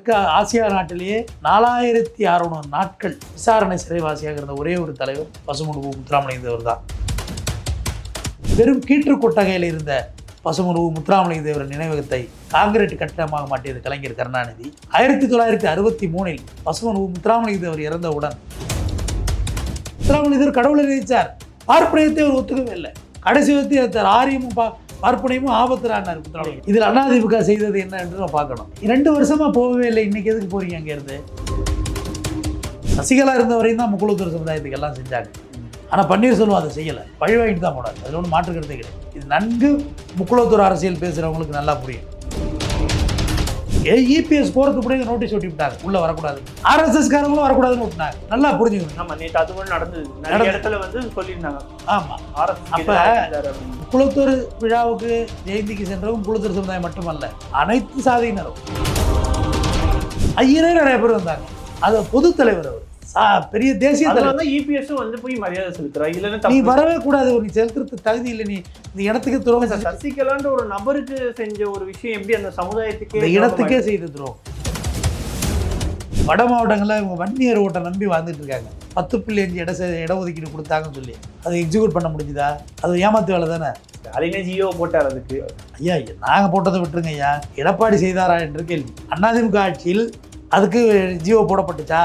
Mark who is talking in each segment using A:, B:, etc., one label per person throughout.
A: க- ஆசியா நாட்டிலேயே நாலாயிரத்தி அறுநூறு நாட்கள் விசாரணை சிறைவாசியாக இருந்த ஒரே ஒரு தலைவர் பசுமுனுவு முத்துராமலிங்க தான் வெறும் கீற்று கொட்டகையில் இருந்த பசுமுனுவு முத்துராமலிங்க தேவர் நினைவகத்தை காங்கிரீட் கட்டிடமாக மாற்றியது கலைஞர் கருணாநிதி ஆயிரத்தி தொள்ளாயிரத்தி அறுபத்தி மூணில் பசுமனுவு முத்துராமலிங்க தேவர் இறந்தவுடன் முத்துராமலிங்க தேவர் கடவுளை நினைச்சார் பார்ப்பனையத்தை அவர் ஒத்துக்கவே இல்லை கடைசி வத்தி ஆரியமும் பா பார்ப்பனையும் ஆபத்துறான்னார் முத்துராமலிங்க இதில் அதிமுக செய்தது என்ன என்று நம்ம பார்க்கணும் ரெண்டு வருஷமா போகவே இல்லை இன்னைக்கு எதுக்கு போறீங்க அங்க இருந்து சசிகலா இருந்த வரையும் தான் முக்குளத்தூர் சமுதாயத்துக்கு எல்லாம் செஞ்சாங்க ஆனால் பன்னீர்செல்வம் அதை செய்யலை பழி வாங்கிட்டு தான் போனார் அதில் ஒன்றும் மாற்று கருத்தே கிடையாது இது நன்கு முக்குளத்தூர் அரசியல் பேசுகிறவங்களுக்கு நல்லா புரியும் இபிஎஸ் போகிறதுக்கு கூட நோட்டீஸ் ஒட்டி விட்டாங்க உள்ளே வரக்கூடாது ஆர்எஸ்எஸ் காரங்களும் வரக்கூடாதுன்னு விட்டாங்க நல்லா புரிஞ்சுக்கணும்
B: ஆமா நேற்று அது கூட நடந்தது நிறைய
A: நடந்தது.
B: இடத்துல வந்து சொல்லியிருந்தாங்க
A: ஆமாம்
B: ஆர்எஸ்
A: அப்ப- குளத்தூர் விழாவுக்கு ஜெயந்திக்கு சென்றவங்க குளத்தூர் சமுதாயம் மட்டுமல்ல அனைத்து சாதியினரும் ஐயரே நிறைய பேர் வந்தாங்க அது பொது தலைவர் அவர் சா- பெரிய தேசிய
B: அதுல
A: தலைவர்
B: வந்து இபிஎஸ் வந்து போய் மரியாதை செலுத்துறா இல்லைன்னா
A: நீ
B: தப்பு
A: வரவே கூடாது நீ செலுத்துறதுக்கு தகுதி இல்லை நீ இந்த இடத்துக்கு துரோகம் செஞ்ச-
B: சசிகலான்ற ஒரு நபருக்கு செஞ்ச ஒரு விஷயம் எப்படி அந்த சமுதாயத்துக்கே
A: இந்த இடத்துக்கே செய்து துரோகம் வட மாவட்டங்களில் இவங்க வன்னியர் ஓட்டை நம்பி வாழ்ந்துட்டு இருக்காங்க பத்து புள்ளி அஞ்சு இட செ- இடஒதுக்கீடு கொடுத்தாங்கன்னு சொல்லி அதை எக்ஸிக்யூட் பண்ண முடிஞ்சுதா அது ஏமாத்து வேலை தானே
B: ஸ்டாலினே ஜியோ போட்டார் அதுக்கு
A: ஐயா நாங்கள் போட்டதை விட்டுருங்க ஐயா எடப்பாடி செய்தாரா என்று கேள்வி அதிமுக ஆட்சியில் அதுக்கு ஜியோ போடப்பட்டுச்சா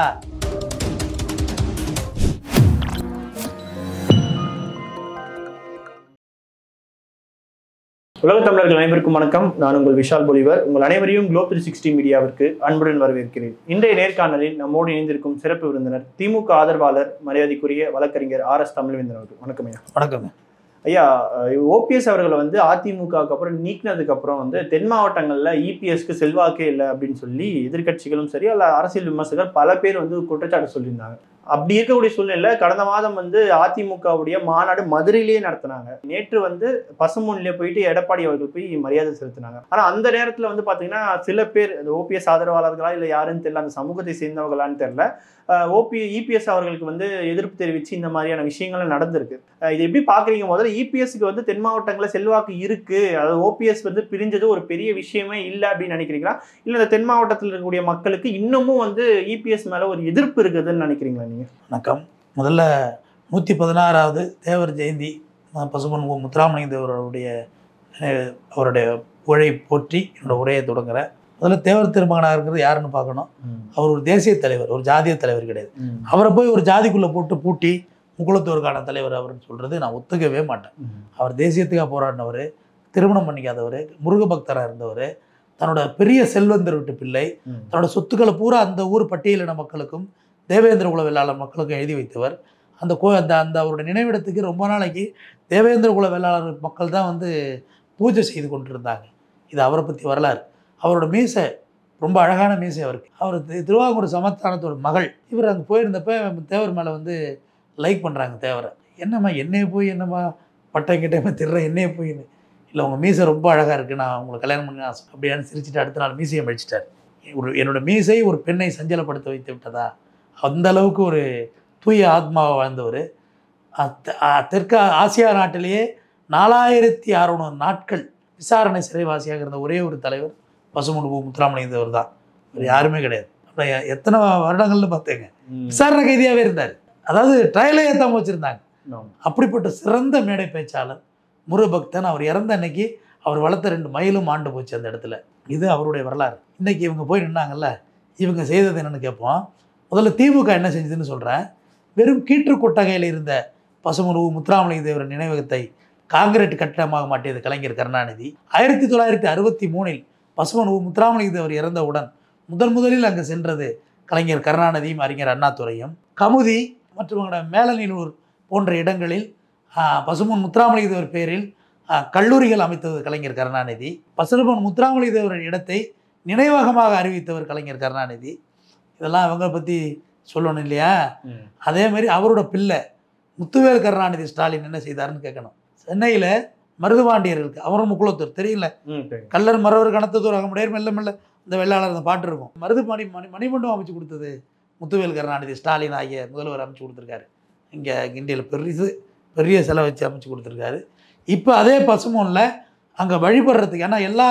B: உலக தமிழர்கள் அனைவருக்கும் வணக்கம் நான் உங்கள் விஷால் பொலிவர் உங்கள் அனைவரையும் குளோப் த்ரீ சிக்ஸ்டி மீடியாவிற்கு அன்புடன் வரவேற்கிறேன் இன்றைய நேர்காணலில் நம்மோடு இணைந்திருக்கும் சிறப்பு விருந்தினர் திமுக ஆதரவாளர் மரியாதைக்குரிய வழக்கறிஞர் ஆர் எஸ் தமிழ்வேந்தன் அவர்கள் வணக்கம் ஐயா
A: வணக்கங்க
B: ஐயா ஓபிஎஸ் அவர்களை வந்து அதிமுகவுக்கு அப்புறம் நீக்கினதுக்கு அப்புறம் வந்து தென் மாவட்டங்களில் இபிஎஸ்க்கு செல்வாக்கே இல்லை அப்படின்னு சொல்லி எதிர்க்கட்சிகளும் சரி அல்ல அரசியல் விமர்சகர் பல பேர் வந்து குற்றச்சாட்டு சொல்லியிருந்தாங்க அப்படி இருக்கக்கூடிய சூழ்நிலையில கடந்த மாதம் வந்து அதிமுகவுடைய மாநாடு மதுரையிலேயே நடத்தினாங்க நேற்று வந்து பசுமொழியில போயிட்டு எடப்பாடி அவர்கள் போய் மரியாதை செலுத்தினாங்க ஆனா அந்த நேரத்துல வந்து பாத்தீங்கன்னா சில பேர் ஓபிஎஸ் ஆதரவாளர்களா இல்ல யாருன்னு தெரியல அந்த சமூகத்தை சேர்ந்தவங்களான்னு தெரியல ஓபி இபிஎஸ் அவர்களுக்கு வந்து எதிர்ப்பு தெரிவித்து இந்த மாதிரியான விஷயங்கள் நடந்திருக்கு அஹ் இது எப்படி பாக்குறீங்க முதல்ல இபிஎஸ்க்கு வந்து தென் மாவட்டங்களில் செல்வாக்கு இருக்கு அதாவது ஓபிஎஸ் வந்து பிரிஞ்சது ஒரு பெரிய விஷயமே இல்லை அப்படின்னு நினைக்கிறீங்களா இல்லை இந்த தென் மாவட்டத்தில் இருக்கக்கூடிய மக்களுக்கு இன்னமும் வந்து இபிஎஸ் மேல ஒரு எதிர்ப்பு இருக்குதுன்னு நினைக்கிறீங்களா நீங்க
A: வணக்கம் முதல்ல நூற்றி பதினாறாவது தேவர் ஜெயந்தி அஹ், பசுமன் மு- முத்துராமலிங்க தேவருடைய அஹ், அவருடைய புகழை போற்றி என்னோட உரையை தொடங்குறேன் முதல்ல தேவர் திருமகனாக இருக்கிறது யாருன்னு பார்க்கணும் அவர் ஒரு தேசிய தலைவர் ஒரு ஜாதிய தலைவர் கிடையாது அவரை போய் ஒரு ஜாதிக்குள்ளே போட்டு பூட்டி முக்குளத்தோருக்கான தலைவர் அவர்னு சொல்கிறது நான் ஒத்துக்கவே மாட்டேன் அவர் தேசியத்துக்காக போராடினவர் திருமணம் பண்ணிக்காதவர் முருக பக்தராக இருந்தவர் தன்னோட பெரிய செல்வந்தர் வீட்டு பிள்ளை தன்னோட சொத்துக்களை பூரா அந்த ஊர் பட்டியலின மக்களுக்கும் தேவேந்திர குல வேளாளர் மக்களுக்கும் எழுதி வைத்தவர் அந்த கோ அந்த அந்த அவருடைய நினைவிடத்துக்கு ரொம்ப நாளைக்கு தேவேந்திர குல வேளாளர் மக்கள் தான் வந்து பூஜை செய்து கொண்டிருந்தாங்க இது அவரை பற்றி வரலாறு அவரோட மீசை ரொம்ப அழகான மீசை அவருக்கு அவர் தி- திருவாங்கூர் சமஸ்தானத்தோட மகள் இவர் அங்கே போயிருந்தப்ப தேவர் மேலே வந்து லைக் பண்ணுறாங்க தேவரை என்னம்மா என்னைய போய் என்னம்மா பட்டம் கிட்டே திருற என்னைய போயின்னு இல்லை உங்கள் மீசை ரொம்ப அழகாக இருக்குது நான் உங்களை கல்யாணம் பண்ண ஆசை அப்படின்னு சிரிச்சிட்டு அடுத்த நாள் மீசையை மடிச்சிட்டார் ஒரு என்னோட மீசை ஒரு பெண்ணை சஞ்சலப்படுத்த வைத்து விட்டதா அந்த அளவுக்கு ஒரு தூய ஆத்மாவை வாழ்ந்தவர் அத்த- அ- தெற்கு ஆசியா நாட்டிலேயே நாலாயிரத்தி அறுநூறு நாட்கள் விசாரணை சிறைவாசியாக இருந்த ஒரே ஒரு தலைவர் பசுமனுபு முத்துராமலிங்க தேவர் தான் வேறு யாருமே கிடையாது அப்புறம் எ- எத்தனை வருடங்கள்னு பார்த்தேங்க விசாரணை கைதியாகவே இருந்தார் அதாவது ட்ரையலே ஏற்றாம வச்சுருந்தாங்க அப்படிப்பட்ட சிறந்த மேடை பேச்சாளர் முருகபக்தன் அவர் இறந்த அன்னைக்கு அவர் வளர்த்த ரெண்டு மயிலும் ஆண்டு போச்சு அந்த இடத்துல இது அவருடைய வரலாறு இன்னைக்கு இவங்க போய் நின்னாங்கல்ல இவங்க செய்தது என்னன்னு கேட்போம் முதல்ல திமுக என்ன செஞ்சதுன்னு சொல்கிறேன் வெறும் கீற்று கொட்டகையில் இருந்த பசுமனுவு முத்துராமலிங்க தேவர் நினைவகத்தை காங்கிரீட் கட்டிடமாக மாற்றியது கலைஞர் கருணாநிதி ஆயிரத்தி தொள்ளாயிரத்தி அறுபத்தி மூணில் பசுமனுவு முத்துராமலிங்க தேவர் இறந்தவுடன் முதன் முதலில் அங்கு சென்றது கலைஞர் கருணாநிதியும் அறிஞர் அண்ணாதுரையும் கமுதி மற்றும் மேலநீலூர் போன்ற இடங்களில் ஆ, பசும்பொன் முத்துராமலிங்க தேவர் பேரில் ஆ, கல்லூரிகள் அமைத்தது கலைஞர் கருணாநிதி பசும்பொன் முத்துராமலிங்க தேவர் இடத்தை நினைவகமாக அறிவித்தவர் கலைஞர் கருணாநிதி இதெல்லாம் அவங்க பற்றி சொல்லணும் இல்லையா அதே மாதிரி அவரோட பிள்ளை முத்துவேல் கருணாநிதி ஸ்டாலின் என்ன செய்தாருன்னு கேட்கணும் சென்னையில் மருதுபாண்டியர் இருக்கு அவரும் முக்குளத்தூர் தெரியல கல்லர் மறவர் கணத்ததூர் அகமுடையர் மெல்ல மெல்ல இந்த வெள்ளாளர் அந்த பாட்டு இருக்கும் மருதுபாண்டி மணி மணிமண்டபம் அமைச்சு கொடுத்தது முத்துவேல் கருணாநிதி ஸ்டாலின் ஆகிய முதல்வர் அமைச்சு கொடுத்துருக்காரு இங்கே கிண்டியில் பெரிசு பெரிய செலவு வச்சு அமைச்சு கொடுத்துருக்காரு இப்போ அதே பசுமோனில் அங்கே வழிபடுறதுக்கு ஏன்னா எல்லா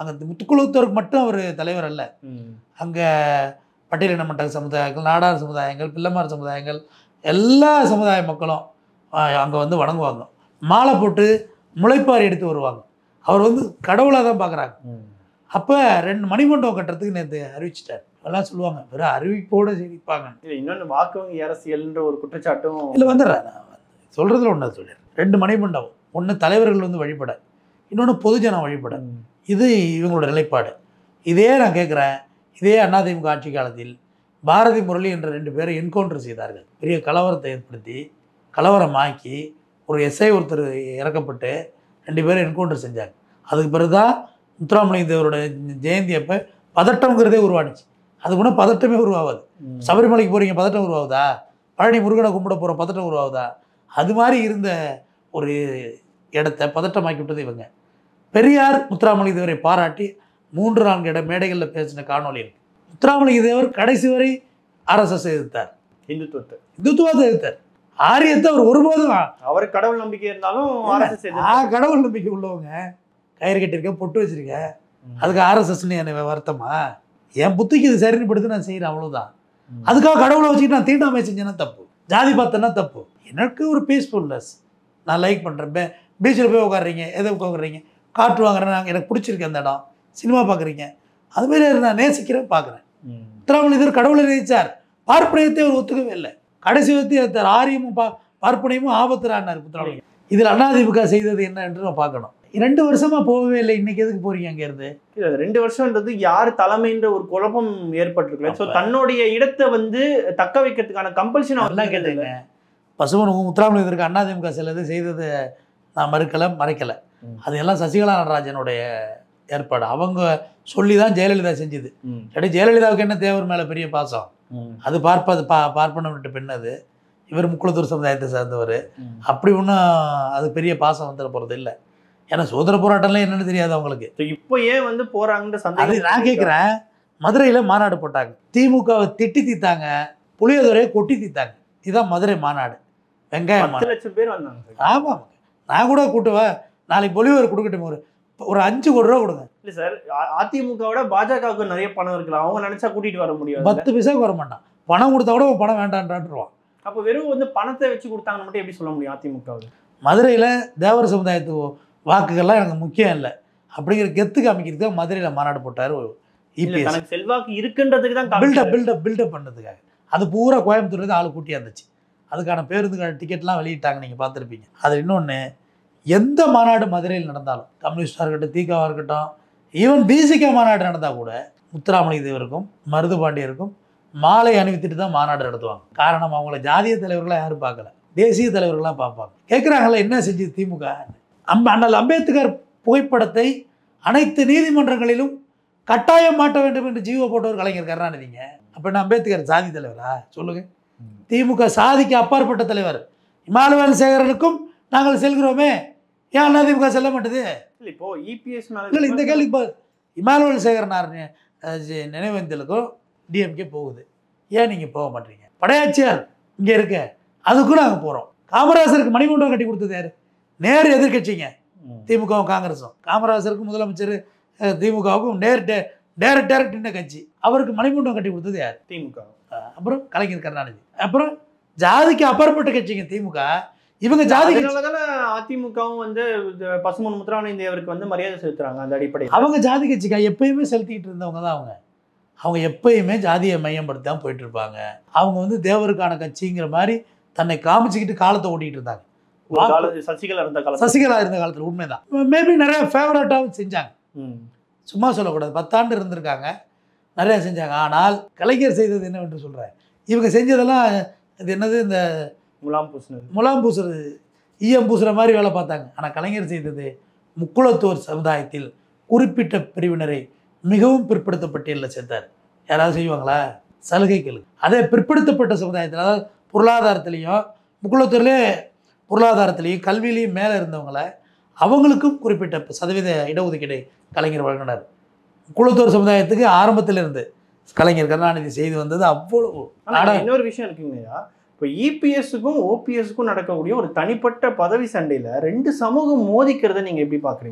A: அங்கே முத்துக்குளத்தூருக்கு மட்டும் அவர் தலைவர் அல்ல
B: ம்.
A: அங்கே பட்டியலினப்பட்ட சமுதாயங்கள் நாடார் சமுதாயங்கள் பிள்ளைமார் சமுதாயங்கள் எல்லா சமுதாய மக்களும் அங்கே வந்து வணங்குவாங்க மாலை போட்டு முளைப்பாரி எடுத்து வருவாங்க அவர் வந்து கடவுளாக தான் பார்க்குறாங்க
B: ம்.
A: அப்போ ரெண்டு மணிமண்டபம் கட்டுறதுக்கு நேற்று அறிவிச்சிட்டார் எல்லாம் சொல்லுவாங்க வெறும் அறிவிப்போடு சிரிப்பாங்க
B: இல்ல இன்னொன்னு வாக்கு வங்கி அரசியல்ன்ற ஒரு குற்றச்சாட்டும்
A: இல்லை வந்துடுறேன் நான் சொல்கிறதுல ஒன்று சொல்லிடுறேன் ரெண்டு மணிமண்டபம் ஒன்று தலைவர்கள் வந்து வழிபட இன்னொன்று பொதுஜனம் வழிபட
B: ம்.
A: இது இவங்களோட நிலைப்பாடு இதே நான் கேட்குறேன் இதே அதிமுக ஆட்சி காலத்தில் பாரதி முரளி என்ற ரெண்டு பேரை என்கவுண்டர் செய்தார்கள் பெரிய கலவரத்தை ஏற்படுத்தி கலவரமாக்கி ஒரு எஸ்ஐ ஒருத்தர் இறக்கப்பட்டு ரெண்டு பேரும் என்கவுண்டர் செஞ்சாங்க அதுக்கு பிறகு தான் முத்துராமலிங்க தேவரோட ஜெயந்தி அப்போ பதட்டம்ங்கிறதே உருவானுச்சு அது கூட பதட்டமே உருவாகாது
B: ம்.
A: சபரிமலைக்கு போகிறீங்க பதட்டம் உருவாகுதா பழனி முருகனை கும்பிட போகிற பதட்டம் உருவாகுதா அது மாதிரி இருந்த ஒரு இடத்த பதட்டமாக்கி விட்டது இவங்க பெரியார் முத்துராமலிங்க தேவரை பாராட்டி மூன்று நான்கு இட மேடைகளில் பேசின காணொளி இருக்கு முத்துராமலிங்க தேவர் கடைசி வரை ஆர்எஸ்எஸ் எதிர்த்தார்
B: இந்துத்துவத்தை
A: இந்துத்துவத்தை எதிர்த்தார் ஆரியத்தை அவர் ஒருபோதும்
B: அவருக்கு கடவுள் நம்பிக்கை இருந்தாலும்
A: இல்ல.
B: ஆர்எஸ்எஸ் எதிர்த்து-
A: ஆ கடவுள் நம்பிக்கை உள்ளவங்க கயிறு கட்டியிருக்கேன் பொட்டு வச்சிருக்கேன்
B: ம்.
A: அதுக்கு ஆர்எஸ்எஸ்னு என்னை வருத்தமா என் புத்திக்கு இது சரின்னு படுத்து நான் செய்கிறேன் அவ்வளவுதான்
B: ம்.
A: அதுக்காக கடவுளை வச்சுக்கிட்டு நான் தீண்டாமை செஞ்சேன்னா தப்பு ஜாதி பார்த்தேன்னா தப்பு எனக்கு ஒரு பீஸ்ஃபுல்னஸ் நான் லைக் பண்ணுறேன் பே பீச்சில் போய் உட்காடுறீங்க எதை உட்காடுறீங்க காற்று வாங்குறேன் நான் எனக்கு பிடிச்சிருக்கு அந்த இடம் சினிமா பார்க்குறீங்க அதுமாரி நான் நேசிக்கிறேன் பார்க்குறேன்
B: ம்.
A: முத்துராமலிங்கர் கடவுளை நேசிச்சார் பார்ப்பனியத்தை அவர் ஒத்துக்கவே இல்லை கடைசி வத்தி ஏற்றார் ஆரியமும் பா பார்ப்பனியமும் ஆபத்துறான்னார் முத்துராமலிங்க இதில் அதிமுக செய்தது என்ன என்று நான் பார்க்கணும் ரெண்டு வருஷமா போகவே இல்லை இன்னைக்கு எதுக்கு போறீங்க அங்கேருந்து
B: இல்ல, ரெண்டு வருஷம்ன்றது யார் தலைமைன்ற ஒரு குழப்பம் ஏற்பட்டிருக்கல சோ
A: அப்ப-
B: தன்னுடைய இடத்தை வந்து தக்க வைக்கிறதுக்கான கம்பல்ஷன்
A: நல்லா கேட்டீங்க பசுமனுக்கும் முத்துராமலிங்கருக்கு அதிமுக சிலது செய்தது நான் மறுக்கலை மறைக்கலை
B: ம்.
A: அது எல்லாம் சசிகலா நடராஜனுடைய ஏற்பாடு அவங்க சொல்லி தான் ஜெயலலிதா செஞ்சுது இல்லாட்டி ஜெயலலிதாவுக்கு என்ன தேவர் மேலே பெரிய பாசம் அது பார்ப்பது பா பார்ப்பன விட்டு பெண் அது இவர் முக்குளத்தூர் சமுதாயத்தை சேர்ந்தவர் அப்படி ஒன்றும் அது பெரிய பாசம் வந்துட போகிறது இல்லை ஏன்னா சுதந்திர போராட்டம்லாம் என்னன்னு தெரியாது அவங்களுக்கு
B: So, இப்போ ஏன் வந்து போறாங்கன்ற
A: அது
B: சந்தேகம்
A: நான் கேட்குறேன் மதுரையில் மாநாடு போட்டாங்க திமுகவை திட்டி தீத்தாங்க புளியோதரையை கொட்டி தீத்தாங்க இதுதான் மதுரை மாநாடு வெங்காய
B: பத்து
A: மாநாடு
B: லட்சம் பேர் வந்தாங்க சார்.
A: ஆமாம் நான் கூட கூட்டுவேன் நாளைக்கு பொலிவர் கொடுக்கட்டும் ஒரு ஒரு அஞ்சு கோடி ரூபா கொடுங்க
B: இல்ல சார் அ- அதிமுகவோட பாஜகவுக்கு நிறைய பணம் இருக்கலாம் அவங்க நினைச்சா கூட்டிட்டு வர முடியாது
A: பத்து பைசாவுக்கு வர மாட்டான் பணம் கொடுத்தா கூட உன் பணம் வேண்டான்றான்ருவான்
B: அப்ப வெறும் வந்து பணத்தை வச்சு கொடுத்தாங்கன்னு மட்டும் எப்படி சொல்ல முடியும் அதிமுக
A: மதுரையில் தேவர் சமுதாயத்து வாக்குகள்லாம் எனக்கு முக்கியம் இல்லை அப்படிங்கிற கெத்து காமிக்கிறதுக்கு தான் மதுரையில் மாநாடு போட்டார்
B: இல்ல
A: இபிஎஸ்
B: தனக்கு செல்வாக்கு இருக்குன்றதுக்கு தான்
A: பில்டப்
B: காமிச்சாரு.
A: பில்டப் பில்டப் பண்ணதுக்காக அது பூரா கோயம்புத்தூர்லேருந்து ஆள் கூட்டியா இருந்துச்சு அதுக்கான பேருந்துக்கான டிக்கெட்லாம் வெளியிட்டாங்க நீங்கள் பார்த்துருப்பீங்க அது இன்னொன்று எந்த மாநாடு மதுரையில் நடந்தாலும் கம்யூனிஸ்டாக இருக்கட்டும் தீகாவாக இருக்கட்டும் ஈவன் பிசிக மாநாடு நடந்தால் கூட முத்துராமலிங்க தேவருக்கும் மருது பாண்டியருக்கும் மாலை அணிவித்துட்டு தான் மாநாடு நடத்துவாங்க காரணம் அவங்கள ஜாதிய தலைவர்களாக யாரும் பார்க்கல தேசிய தலைவர்களாக பார்ப்பாங்க கேட்குறாங்கல்ல என்ன செஞ்சது திமுக அம்ப அண்ணல் அம்பேத்கர் புகைப்படத்தை அனைத்து நீதிமன்றங்களிலும் கட்டாயம் மாட்ட வேண்டும் என்று ஜீவோ போட்டவர் கலைஞர் கருணாநிதிங்க அப்ப என்ன அம்பேத்கர் சாதி தலைவரா சொல்லுங்க
B: ம்.
A: திமுக சாதிக்கு அப்பாற்பட்ட தலைவர் இமானுவேல் சேகரனுக்கும் நாங்கள் செல்கிறோமே ஏன் அதிமுக செல்ல மாட்டுது
B: இல்ல இப்போ இபிஎஸ்
A: இல்லை இந்த கேள்வி இப்போ இமானுவேல் சேகரனார் நி- அஹ் ஜி- நினைவேந்தலுக்கும் டிஎம்கே போகுது ஏன் நீங்கள் போக மாட்டீங்க படையாச்சியார் இங்கே இருக்க அதுக்கும் நாங்கள் போகிறோம் காமராசருக்கு மணிமண்டபம் கட்டி கொடுத்தது யாரு நேர் எதிர்க்கட்சிங்க திமுகவும் காங்கிரஸும் காமராஜருக்கு முதலமைச்சர் அஹ், திமுகவுக்கும் நேர் டே டேரக்ட் டேரக்ட் நின்ன கட்சி அவருக்கு மணிமண்டபம் கட்டி கொடுத்தது யார்
B: திமுக
A: அஹ், அப்புறம் கலைஞர் கருணாநிதி அப்புறம் ஜாதிக்கு அப்பாற்பட்ட கட்சிங்க திமுக இவங்க ஜாதி கட்சி
B: அதனாலதானே அதிமுகவும் வந்து இந்த பசுமன் முத்துராமலிங்க தேவருக்கு வந்து மரியாதை செலுத்துறாங்க அந்த அடிப்படையில்
A: அவங்க ஜாதி கட்சிக்கா எப்பயுமே செலுத்திக்கிட்டு இருந்தவங்க தான் அவங்க அவங்க எப்பயுமே ஜாதியை மையப்படுத்தி தான் போயிட்டு இருப்பாங்க அவங்க வந்து தேவருக்கான கட்சிங்கிற மாதிரி தன்னை காமிச்சுக்கிட்டு காலத்தை ஓட்டிகிட்டு இருந்தாங்க
B: ஒரு கால சசிகலா இருந்த காலத்துல
A: சசிகலா இருந்த காலத்தில் உண்மைதான் மேபி நிறைய ஃபேவரட்டாகவும் செஞ்சாங்க
B: ம்.
A: சும்மா சொல்லக்கூடாது பத்தாண்டு இருந்திருக்காங்க நிறைய செஞ்சாங்க ஆனால் கலைஞர் செய்தது என்னவென்று சொல்கிறேன் இவங்க செஞ்சதெல்லாம் இது என்னது இந்த
B: முலாம் பூசினது
A: முலாம் பூசுறது ஈயம் பூசுகிற மாதிரி வேலை பார்த்தாங்க ஆனால் கலைஞர் செய்தது முக்குளத்தோர் சமுதாயத்தில் குறிப்பிட்ட பிரிவினரை மிகவும் பிற்படுத்த பட்டியலில் சேர்த்தார் யாராவது செய்வாங்களா சலுகைகளுக்கு அதே பிற்படுத்தப்பட்ட சமுதாயத்தில் அதாவது பொருளாதாரத்திலையும் முக்குளத்தூர்லேயே பொருளாதாரத்திலையும் கல்வியிலையும் மேலே இருந்தவங்கள அவங்களுக்கும் குறிப்பிட்ட சதவீத இடஒதுக்கீடை கலைஞர் வழங்கினார் குளத்தூர் சமுதாயத்துக்கு ஆரம்பத்தில் இருந்து கலைஞர் கருணாநிதி செய்து வந்தது அவ்வளவு
B: ஆனா
A: நாடா
B: இன்னொரு விஷயம் இருக்குங்கய்யா இப்போ இபிஎஸ்க்கும் ஓபிஎஸ்க்கும் நடக்கக்கூடிய ஒரு தனிப்பட்ட பதவி சண்டையில ரெண்டு சமூகம் மோதிக்கிறத நீங்க எப்படி பாக்குறீங்க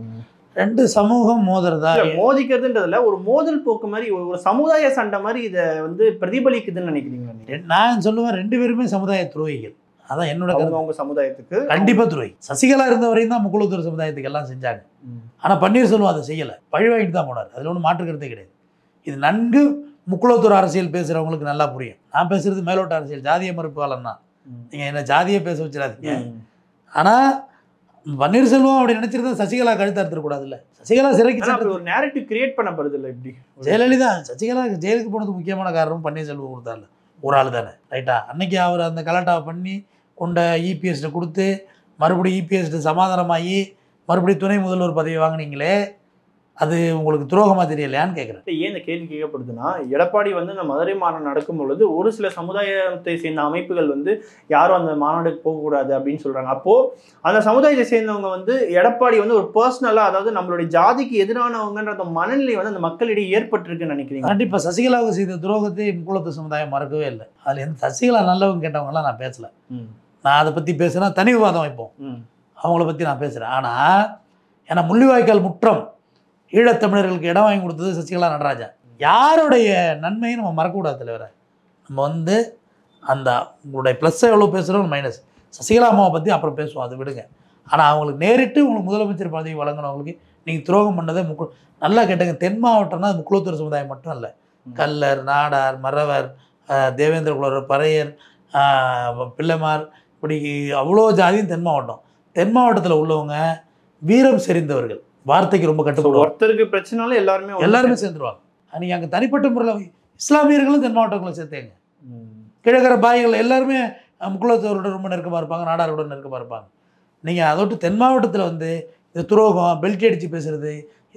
A: ரெண்டு சமூகம் மோதுறதா
B: இல்ல, மோதிக்கிறதுன்றதுல ஒரு மோதல் போக்கு மாதிரி ஒரு ஒரு சமுதாய சண்டை மாதிரி இதை வந்து பிரதிபலிக்குதுன்னு நினைக்கிறீங்களா நீங்க
A: ரெ- நான் சொல்லுவேன் ரெண்டு பேருமே சமுதாய துரோகிகள் அதான் என்னோட
B: அவங்க
A: கருத்து
B: அவங்க சமுதாயத்துக்கு
A: கண்டிப்பா துரோகி சசிகலா இருந்த வரையும் தான் முக்குளத்தூர் சமுதாயத்துக்கு எல்லாம் செஞ்சாங்க
B: ம்.
A: ஆனா பன்னீர்செல்வம் அதை செய்யல பழி வாங்கிட்டு தான் போனார் அதுல ஒன்றும் மாற்று கருத்தே கிடையாது இது நன்கு முக்குளத்தூர் அரசியல் பேசுறவங்களுக்கு நல்லா புரியும் நான் பேசுறது மேலோட்ட அரசியல் ஜாதிய மறுப்பாளன் தான்
B: ம்.
A: நீங்க என்ன ஜாதியை பேச வச்சிடாதீங்க
B: ம்.
A: ஆனா பன்னீர்செல்வம் அப்படி நினைச்சிருந்தா சசிகலா கழுத்து அறுத்துடக்கூடாதுல்ல சசிகலா சிறைக்கு
B: ஆனா அப்படி
A: சென்றது
B: ஒரு நேரட்டிவ் கிரியேட் பண்ணப்படுது இல்ல இப்படி
A: ஜெயலலிதா சசிகலா ஜெயிலுக்கு போனது முக்கியமான காரணம் பன்னீர்செல்வம் கொடுத்தாருல ஒரு ஆள் தானே ரைட்டா அன்னைக்கு அவர் அந்த கலாட்டாவை பண்ணி கொண்ட இபிஎஸ்ட கொடுத்து மறுபடியும் இபிஎஸ்ட சமாதானமாகி மறுபடியும் துணை முதல்வர் பதவி வாங்குனீங்களே அது உங்களுக்கு துரோகமா தெரியலையான்னு கேட்குறேன்
B: ஏன் இந்த கேள்வி கேட்கப்படுதுன்னா எடப்பாடி வந்து இந்த மதுரை மாநாடு நடக்கும் பொழுது ஒரு சில சமுதாயத்தை சேர்ந்த அமைப்புகள் வந்து யாரும் அந்த மாநாடுக்கு போகக்கூடாது அப்படின்னு சொல்றாங்க அப்போ அந்த சமுதாயத்தை சேர்ந்தவங்க வந்து எடப்பாடி வந்து ஒரு பர்சனலா அதாவது நம்மளுடைய ஜாதிக்கு எதிரானவங்கன்ற அந்த மனநிலை வந்து அந்த மக்களிடையே ஏற்பட்டிருக்குன்னு நினைக்கிறீங்க
A: கண்டிப்பாக சசிகலாவுக்கு செய்த துரோகத்தை முக்குளத்து சமுதாயம் மறக்கவே இல்லை அதில் எந்த சசிகலா நல்லவங்க கேட்டவங்கலாம் நான் பேசல
B: ம்,
A: நான் அதை பற்றி பேசுனா தனி விவாதம் வைப்போம்
B: ம்,
A: அவங்கள பற்றி நான் பேசுகிறேன் ஆனால் ஏன்னா முள்ளிவாய்க்கால் முற்றம் ஈழத்தமிழர்களுக்கு இடம் வாங்கி கொடுத்தது சசிகலா நடராஜா யாருடைய நன்மையும் நம்ம மறக்கக்கூடாது தலைவரை நம்ம வந்து அந்த உங்களுடைய ப்ளஸ்ஸை எவ்வளோ பேசுகிறோம் மைனஸ் சசிகலா அம்மாவை பற்றி அப்புறம் பேசுவோம் அதை விடுங்க ஆனால் அவங்களுக்கு நேரிட்டு உங்களுக்கு முதலமைச்சர் பதவி வழங்கினவங்களுக்கு நீங்கள் துரோகம் பண்ணதே முக்கு நல்லா கேட்டுங்க தென் மாவட்டம்னா அது முக்குளத்தூர் சமுதாயம் மட்டும் இல்லை
B: ம்.
A: கல்லர் நாடார் மறவர் ஆஹ், தேவேந்திர குலவர் பறையர் ஆஹ், பிள்ளைமார் இப்படி அவ்வளோ ஜாதியும் தென் மாவட்டம் தென் மாவட்டத்தில் உள்ளவங்க வீரம் செறிந்தவர்கள் வார்த்தைக்கு ரொம்ப
B: So,
A: கட்டுப்படுவாங்க
B: ஒருத்தருக்கு பிரச்சனாலும் எல்லாருமே வந்து-
A: எல்லாருமே சேர்ந்துருவாங்க நீங்கள் அங்கே தனிப்பட்ட முறையில் இஸ்லாமியர்களும் தென் மாவட்டங்களை சேர்த்தேங்க
B: ம்,
A: கிழக்கர பாய்கள் எல்லாருமே அஹ், முக்குளத்தோரோட ரொம்ப நெருக்கமாக இருப்பாங்க நாடாரோட நெருக்கமாக இருப்பாங்க நீங்கள் அதோட்டு தென் மாவட்டத்தில் வந்து இந்த துரோகம் பெல்ட் அடித்து பேசுறது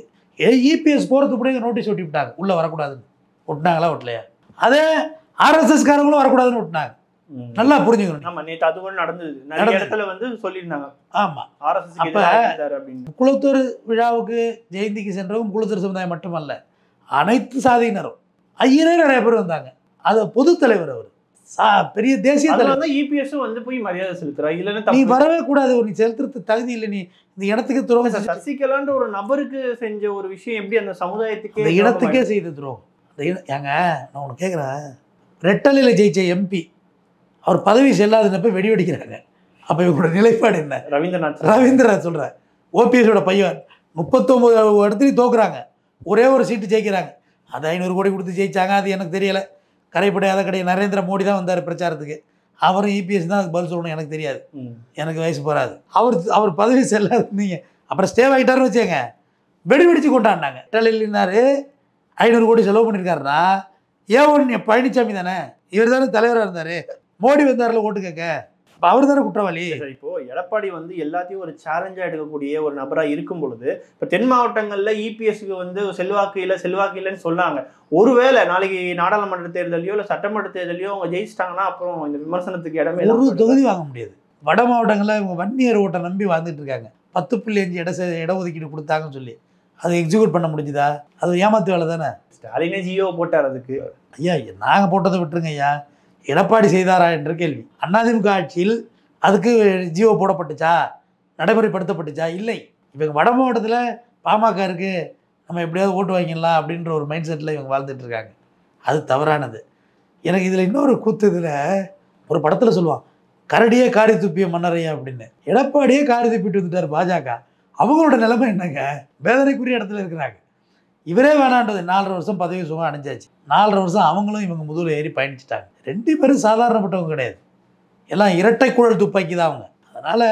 A: இபிஎஸ் போகிறதுக்கு கூட நோட்டீஸ் ஒட்டி விட்டாங்க உள்ளே வரக்கூடாதுன்னு ஒட்டினாங்களா ஒட்டலையா அதே ஆர்எஸ்எஸ் காரங்களும் வரக்கூடாதுன்னு ஒட்டினாங்க
B: ம்.
A: நல்லா புரிஞ்சுக்கணும்
B: ஆமா நேத்து அது கூட நடந்தது நிறைய
A: நடந்தது.
B: இடத்துல வந்து சொல்லியிருந்தாங்க
A: ஆமாம்
B: ஆர்எஸ்எஸ்
A: அப்ப-
B: அப்படின்னு
A: குளத்தூர் விழாவுக்கு ஜெயந்திக்கு சென்றவங்க குளத்தூர் சமுதாயம் மட்டுமல்ல அனைத்து சாதியினரும் ஐயரே நிறைய பேர் வந்தாங்க அது பொது தலைவர் அவர் சா பெரிய தேசிய
B: அதுல
A: தலைவர்
B: வந்து இபிஎஸ் வந்து போய் மரியாதை செலுத்துறா இல்லைன்னா
A: நீ
B: தப்பு
A: வரவே கூடாது நீ செலுத்துறது தகுதி இல்லை நீ இந்த இடத்துக்கு துரோகம்
B: சார்,
A: செஞ்ச-
B: சசிகலான்ற ஒரு நபருக்கு செஞ்ச ஒரு விஷயம் எப்படி அந்த சமுதாயத்துக்கே
A: அந்த இடத்துக்கே செய்த துரோகம் அந்த இட- ஏங்க நான் உனக்கு கேட்குறேன் ரெட்டலையில் ஜெயிச்ச எம்பி அவர் பதவி செல்லாதுன்னு போய் வெடி வெடிக்கிறாங்க அப்போ இவங்களோட நிலைப்பாடு என்ன
B: ரவீந்திரநாத் சார்.
A: ரவீந்திரன் சொல்கிறேன் ஓபிஎஸோட பையன் முப்பத்தொம்பது இடத்துலையும் தோக்குறாங்க ஒரே ஒரு சீட்டு ஜெயிக்கிறாங்க அது ஐநூறு கோடி கொடுத்து ஜெயிச்சாங்க அது எனக்கு தெரியல கரைப்படையாத கிடையாது நரேந்திர மோடி தான் வந்தார் பிரச்சாரத்துக்கு அவரும் இபிஎஸ் தான் அதுக்கு பதில் சொல்லணும் எனக்கு தெரியாது
B: ம்.
A: எனக்கு வயசு போகாது அவர் அவர் பதவி செல்லாது நீங்க அப்புறம் ஸ்டே ஆகிட்டாருன்னு வச்சேங்க வெடி வெடிச்சு கொண்டாடினாங்க டெல்லினாரு ஐநூறு கோடி செலவு பண்ணியிருக்காருன்னா ஏன் ஒன்று பழனிசாமி தானே இவர் தானே தலைவராக இருந்தார் மோடி வந்தார்ல ஓட்டு கேட்க அப்போ அவர் தானே குற்றவாளி
B: சார், இப்போ எடப்பாடி வந்து எல்லாத்தையும் ஒரு சேலஞ்சா எடுக்கக்கூடிய ஒரு நபரா இருக்கும் பொழுது இப்ப தென் மாவட்டங்கள்ல இபிஎஸ்க்கு வந்து செல்வாக்கு இல்ல செல்வாக்கு இல்லைன்னு சொன்னாங்க ஒருவேளை நாளைக்கு நாடாளுமன்ற தேர்தலையோ இல்ல சட்டமன்ற தேர்தலையோ அவங்க ஜெயிச்சிட்டாங்கன்னா அப்புறம் இந்த விமர்சனத்துக்கு இடமே
A: ஒரு
B: இல்லாம போயிடும்.
A: தொகுதி வாங்க முடியாது வட மாவட்டங்களில் இவங்க வன்னியர் ஓட்டை நம்பி வாழ்ந்துட்டு இருக்காங்க பத்து புள்ளி அஞ்சு இட சே- இடஒதுக்கீடு கொடுத்தாங்கன்னு சொல்லி அதை எக்ஸிக்யூட் பண்ண முடிஞ்சுதா அது ஏமாத்து வேலை தானே
B: ஸ்டாலினே ஜியோ போட்டார் அதுக்கு
A: ஐயா நாங்கள் போட்டதை விட்டுருங்க ஐயா எடப்பாடி செய்தாரா என்ற கேள்வி அதிமுக ஆட்சியில் அதுக்கு ஜியோ போடப்பட்டுச்சா நடைமுறைப்படுத்தப்பட்டுச்சா இல்லை இவங்க வட மாவட்டத்தில் பாமக இருக்கு நம்ம எப்படியாவது ஓட்டு வாங்கிடலாம் அப்படின்ற ஒரு மைண்ட் செட்டில் இவங்க வாழ்ந்துட்டு இருக்காங்க அது தவறானது எனக்கு இதில் இன்னொரு கூத்து இதில் ஒரு படத்தில் சொல்லுவான் கரடியே காரி துப்பிய மன்னரையா அப்படின்னு எடப்பாடியே காரி துப்பிட்டு வந்துட்டார் பாஜக அவங்களோட நிலைமை என்னங்க வேதனைக்குரிய இடத்துல இருக்கிறாங்க இவரே வேணான்றது நாலரை வருஷம் பதவி சுகம் அடைஞ்சாச்சு நாலரை வருஷம் அவங்களும் இவங்க முதுகில் ஏறி பயணிச்சிட்டாங்க ரெண்டு பேரும் சாதாரணப்பட்டவங்க கிடையாது எல்லாம் இரட்டை குழல் துப்பாக்கி தான் அவங்க அதனால்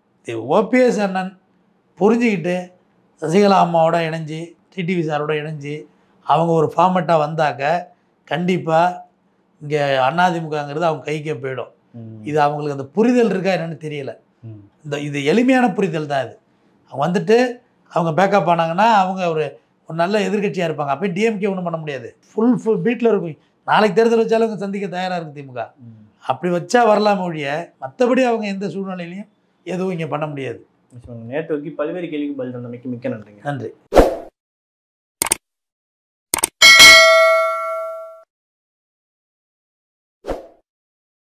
A: ஓபிஎஸ் அண்ணன் புரிஞ்சுக்கிட்டு சசிகலா அம்மாவோட இணைஞ்சு டிடிவி சாரோட இணைஞ்சு அவங்க ஒரு ஃபார்மெட்டாக வந்தாக்க கண்டிப்பாக இங்கே அதிமுகங்கிறது அவங்க கைக்கே போயிடும் இது அவங்களுக்கு அந்த புரிதல் இருக்கா என்னன்னு தெரியல
B: ம்.
A: இந்த இது எளிமையான புரிதல் தான் இது அவங்க வந்துட்டு அவங்க பேக்கப் ஆனாங்கன்னா அவங்க ஒரு ஒரு நல்ல எதிர்க்கட்சியாக இருப்பாங்க அப்போ டிஎம்கே ஒன்றும் பண்ண முடியாது ஃபுல் ஃபுல் பீட்டில் இருக்கும் நாளைக்கு தேர்தல் வச்சாலும் அவங்க சந்திக்க தயாராக இருக்கு திமுக
B: ம்.
A: அப்படி வச்சா வரலாம் ஒழிய மற்றபடி அவங்க எந்த சூழ்நிலையிலையும் எதுவும் இங்கே பண்ண முடியாது
B: நேற்று வரைக்கும் பல்வேறு கேள்விக்கு பதில் தந்தமைக்கு மிக்க நன்றிங்க
A: நன்றி